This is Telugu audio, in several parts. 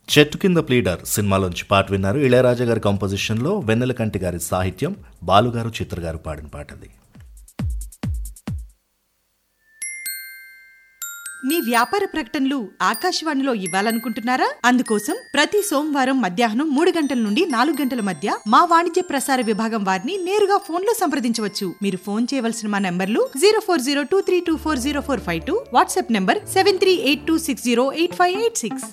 చెట్టు కింద ప్లీడర్ సినిమాలోంచి పాట విన్నారు ఇళయరాజా గారి కంపోజిషన్లో వెన్నెలకంటి గారి సాహిత్యం బాలుగారు చిత్ర గారు పాడిన పాట అది మీ వ్యాపార ప్రకటనలు ఆకాశవాణిలో ఇవ్వాలనుకుంటున్నారా అందుకోసం ప్రతి సోమవారం మధ్యాహ్నం మూడు గంటల నుండి నాలుగు గంటల మధ్య మా వాణిజ్య ప్రసార విభాగం వారిని నేరుగా ఫోన్ లో సంప్రదించవచ్చు మీరు ఫోన్ చేయవలసిన మా నంబర్లు zero four zero two three two four zero four five two WhatsApp number seven three eight two six zero eight five eight six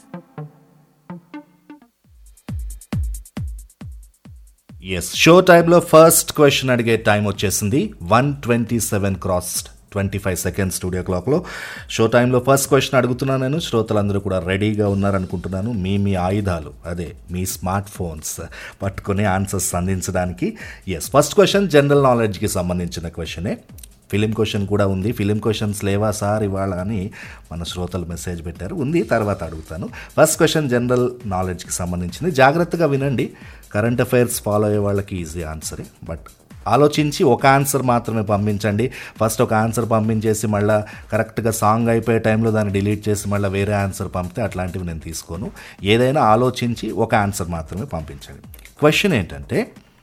yes show టైంలో ఫస్ట్ క్వశ్చన్ అడిగే టైం వచ్చేసింది one twenty seven cross twenty five seconds studio క్లాక్లో షో టైంలో ఫస్ట్ క్వశ్చన్ అడుగుతున్నాను నేను శ్రోతలందరూ కూడా రెడీగా ఉన్నారనుకుంటున్నాను మీ మీ ఆయుధాలు అదే మీ స్మార్ట్ ఫోన్స్ పట్టుకుని ఆన్సర్స్ అందించడానికి ఎస్ ఫస్ట్ క్వశ్చన్ జనరల్ నాలెడ్జ్కి సంబంధించిన క్వశ్చనే ఫిలిం క్వశ్చన్ కూడా ఉంది ఫిలిం క్వశ్చన్స్ లేవా సార్ ఇవాళ అని మన శ్రోతలు మెసేజ్ పెట్టారు ఉంది తర్వాత అడుగుతాను ఫస్ట్ క్వశ్చన్ జనరల్ నాలెడ్జ్కి సంబంధించింది జాగ్రత్తగా వినండి కరెంట్ అఫైర్స్ ఫాలో అయ్యే వాళ్ళకి ఈజీ ఆన్సరే బట్ ఆలోచించి ఒక ఆన్సర్ మాత్రమే పంపించండి ఫస్ట్ ఒక ఆన్సర్ పంపించేసి మళ్ళీ కరెక్ట్గా సాంగ్ అయిపోయే టైంలో దాన్ని డిలీట్ చేసి మళ్ళీ వేరే ఆన్సర్ పంపితే అట్లాంటివి నేను తీసుకోను ఏదైనా ఆలోచించి ఒక ఆన్సర్ మాత్రమే పంపించండి క్వశ్చన్ ఏంటంటే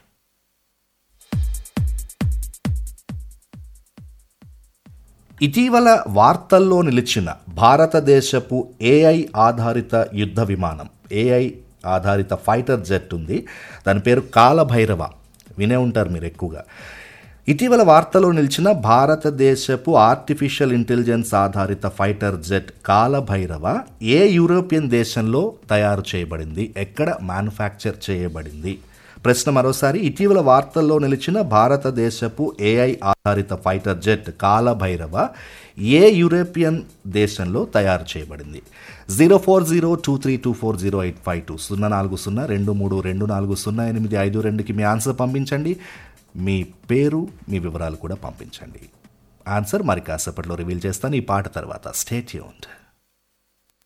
ఇటీవల వార్తల్లో నిలిచిన భారతదేశపు ఏఐ ఆధారిత యుద్ధ విమానం ఏఐ ఆధారిత ఫైటర్ జెట్ ఉంది దాని పేరు కాలభైరవ వినే ఉంటారు మీరు ఎక్కువగా ఇటీవల వార్తలో నిలిచిన భారతదేశపు ఆర్టిఫిషియల్ ఇంటెలిజెన్స్ ఆధారిత ఫైటర్ జెట్ కాలభైరవ ఏ యూరోపియన్ దేశంలో తయారు చేయబడింది ఎక్కడ మ్యానుఫ్యాక్చర్ చేయబడింది ప్రశ్న మరోసారి ఇటీవల వార్తల్లో నిలిచిన భారతదేశపు ఏఐ ఆధారిత ఫైటర్ జెట్ కాలభైరవ ఏ యూరోపియన్ దేశంలో తయారు చేయబడింది zero four zero two three two four zero eight five two సున్నా నాలుగు సున్నా రెండు మూడు రెండు నాలుగు సున్నా ఎనిమిది ఐదు రెండుకి మీ ఆన్సర్ పంపించండి మీ పేరు మీ వివరాలు కూడా పంపించండి ఆన్సర్ మరి కాసేపట్లో రివీల్ చేస్తాను ఈ పాట తర్వాత స్టేట్ యూన్డ్